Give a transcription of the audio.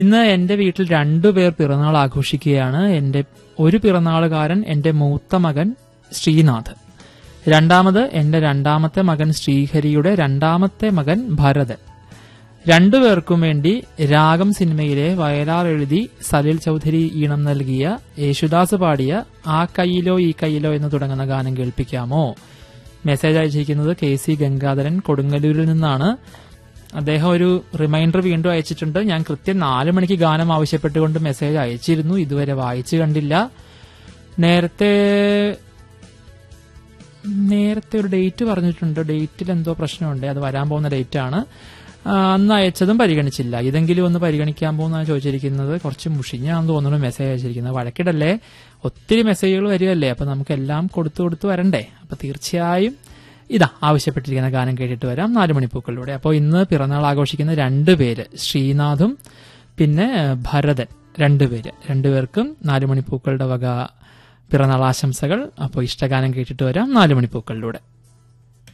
ഇന്ന് എന്റെ വീട്ടിൽ രണ്ടുപേർ പിറന്നാൾ ആഘോഷിക്കുകയാണ് എന്റെ ഒരു പിറന്നാളുകാരൻ എന്റെ മൂത്ത മകൻ ശ്രീനാഥ് രണ്ടാമത് എന്റെ രണ്ടാമത്തെ മകൻ ശ്രീഹരിയുടെ രണ്ടാമത്തെ മകൻ ഭരതൻ രണ്ടുപേർക്കും വേണ്ടി രാഗം സിനിമയിലെ വയലാർ എഴുതി സലിൽ ചൗധരി ഈണം നൽകിയ യേശുദാസ് പാടിയ ആ കയ്യിലോ ഈ കയ്യിലോ എന്ന് തുടങ്ങുന്ന ഗാനം കേൾപ്പിക്കാമോ മെസ്സേജ് അയച്ചിരിക്കുന്നത് കെ സി ഗംഗാധരൻ കൊടുങ്ങല്ലൂരിൽ നിന്നാണ് അദ്ദേഹം ഒരു റിമൈൻഡർ വീണ്ടും അയച്ചിട്ടുണ്ട് ഞാൻ കൃത്യം നാല് മണിക്ക് ഗാനം ആവശ്യപ്പെട്ടുകൊണ്ട് മെസ്സേജ് അയച്ചിരുന്നു ഇതുവരെ വായിച്ചു കണ്ടില്ല നേരത്തെ നേരത്തെ ഒരു ഡേറ്റ് പറഞ്ഞിട്ടുണ്ട് ഡേറ്റിൽ എന്തോ പ്രശ്നമുണ്ട് അത് വരാൻ പോകുന്ന ഡേറ്റ് ആണ് ആ, അന്ന് അയച്ചതും പരിഗണിച്ചില്ല ഇതെങ്കിലും ഒന്ന് പരിഗണിക്കാൻ പോകുന്ന ചോദിച്ചിരിക്കുന്നത് കുറച്ച് മുഷിഞ്ഞാന്ന് തോന്നുന്നു മെസ്സേജ് അയച്ചിരിക്കുന്നത് വഴക്കിടല്ലേ ഒത്തിരി മെസ്സേജുകൾ വരികയല്ലേ അപ്പൊ നമുക്ക് എല്ലാം കൊടുത്തു കൊടുത്തു വരണ്ടേ അപ്പൊ തീർച്ചയായും ഇതാ ആവശ്യപ്പെട്ടിരിക്കുന്ന ഗാനം കേട്ടിട്ട് വരാം നാല് മണിപ്പൂക്കളിലൂടെ അപ്പോൾ ഇന്ന് പിറന്നാൾ ആഘോഷിക്കുന്ന രണ്ട് പേര് ശ്രീനാഥും പിന്നെ ഭരതൻ രണ്ടുപേര് രണ്ടുപേർക്കും നാല് മണിപ്പൂക്കളുടെ വക പിറന്നാൾ ആശംസകൾ അപ്പോൾ ഇഷ്ടഗാനം കേട്ടിട്ട് വരാം നാല് മണിപ്പൂക്കളിലൂടെ